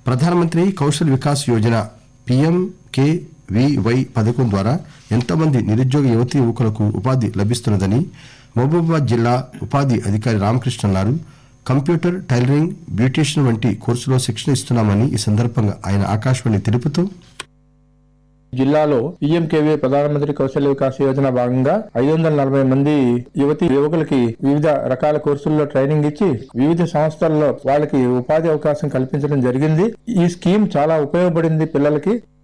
ప్రధానమంత్రి కౌశల్ వికాస్ యోజన పీఎంకేవీవై పథకం ద్వారా ఎంతోమంది నిరుద్యోగ యువతీ యువకులకు ఉపాధి లభిస్తున్నదని మహబూబాబాద్ జిల్లా ఉపాధి అధికారి రామకృష్ణ అన్నారు కంప్యూటర్ టైలరింగ్ బ్యూటీషియన్ వంటి కోర్సులో శిక్షణ ఇస్తున్నామని ఈ సందర్భంగా ఆయన ఆకాశవాణి తెలుపుతూ జిల్లాలో పీఎంకేవీ ప్రధానమంత్రి కౌశల్య వికాస్ యోజన భాగంగా ఐదు వందల నలభై మంది యువతి యువకులకి వివిధ రకాల కోర్సుల్లో ట్రైనింగ్ ఇచ్చి వివిధ సంస్థల్లో వాళ్ళకి ఉపాధి అవకాశం కల్పించడం జరిగింది ఈ స్కీమ్ చాలా ఉపయోగపడింది పిల్లలకి